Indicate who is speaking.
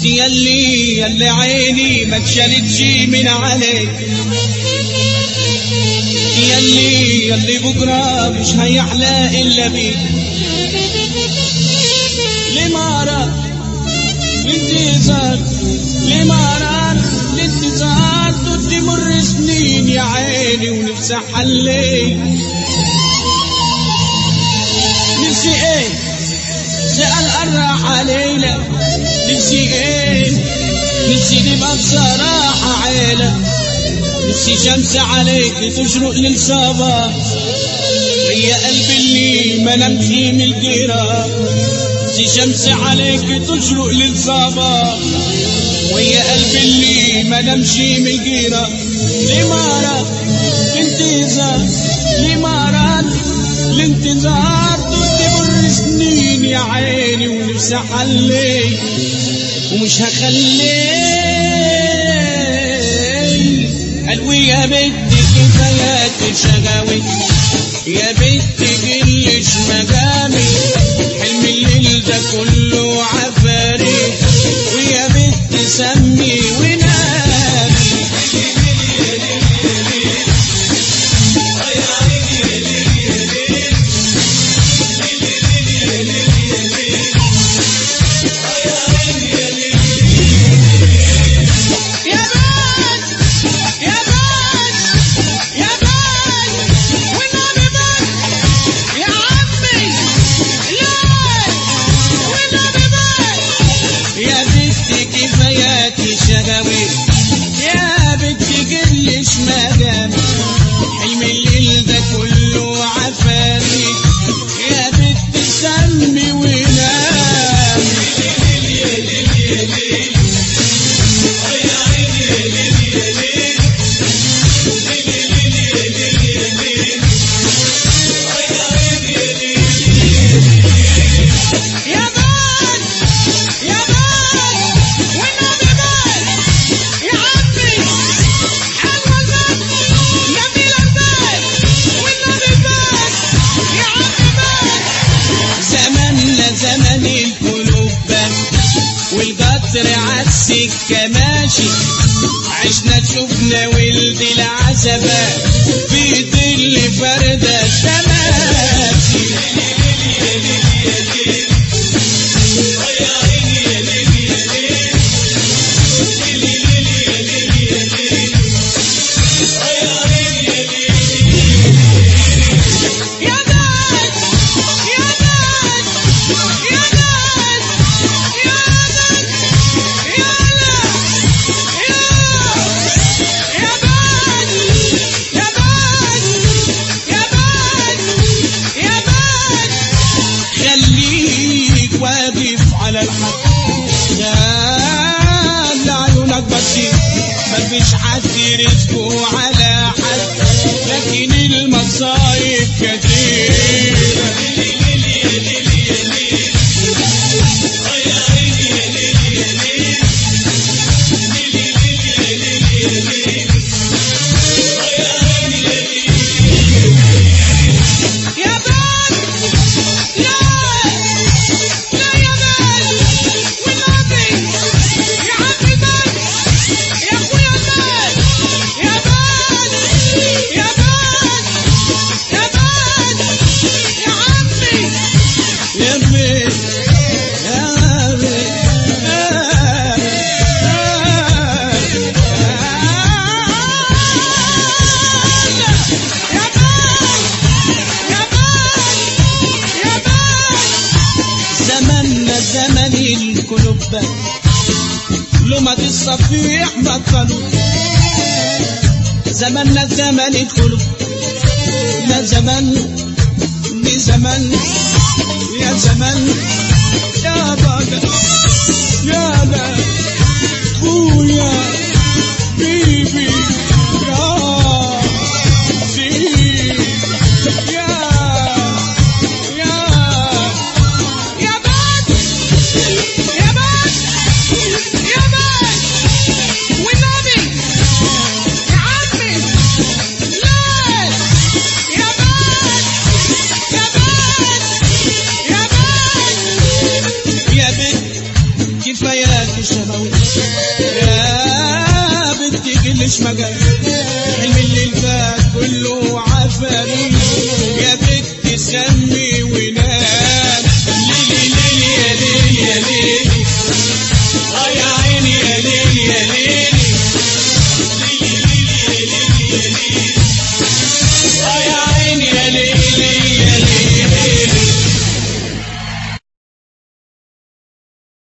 Speaker 1: انت يلي يلي عيني ما اتشالتش من عليك يلي يلي بكرة مش هيحلى إلا بيك لمرة الانتظار لمرة الانتظار تمر سنين يا عيني ونفسي حليك نفسي ايه سأل قرح علينا نفسي ايه نفسي نبقى بصراحة عيلة نفسي شمس عليك تشرق للصباح ويا قلبي اللي ما نمشي من الجيران نفسي شمس عليك تشرق للصباح ويا قلبي اللي ما نمشي من الجيران لمرة انتظار لمرة الانتظار تمر سنين يا عيني ونفسي حليك ومش هخليك قلبي يا بنتي كفايات شغاوي يا بنتي جلش مقامي حلم الليل ده كله عفاري ويا بنتي سمي ونامي يا بنت يا بنت يا بنت والنبي بنت يا عمي لا والنبي بنت يا بنتي كفاياتي شغوي يا بنتي جلش مدامي حلم الليل ده كله عفاري يا بنتي سمي ونامي يا بنت يا بنت والنبي بنت يا عمي حلوة البنت جميلة البنت والنبي بنت يا عمي بنت زماننا زمن القلوب بنت والقطر عالسكة ماشي عشنا شفنا ولد العزبة في ظل فردة تماشي يا بنت يا بنت يا بنت يا بنت يا لا يا يا بنت يا بنت يا بنت يا بنت خليك واقف على الحق خلي عيونك بصير مفيش حد رزقه على حد لكن المصايب كتير يا بنت لا لا يا بنت والنبي يا عمي بنت يا اخويا بنت يا بنت يا بنت يا بنت يا عمي يا بنت يا بنت يا بنت يا بنت يا بنت زماننا زمن القلوب لمض الصفيح بطلوا زماننا زمن القلوب يا زمن يا زمن يا زمن يا بابا يا بابا خويا بيبي يا سيدي يا يا يا بنت يا بنت يا بنت والنبي يا عمي لا يا بنت يا بنت يا بنت يا بنت كفايات الشباب مفيش مجال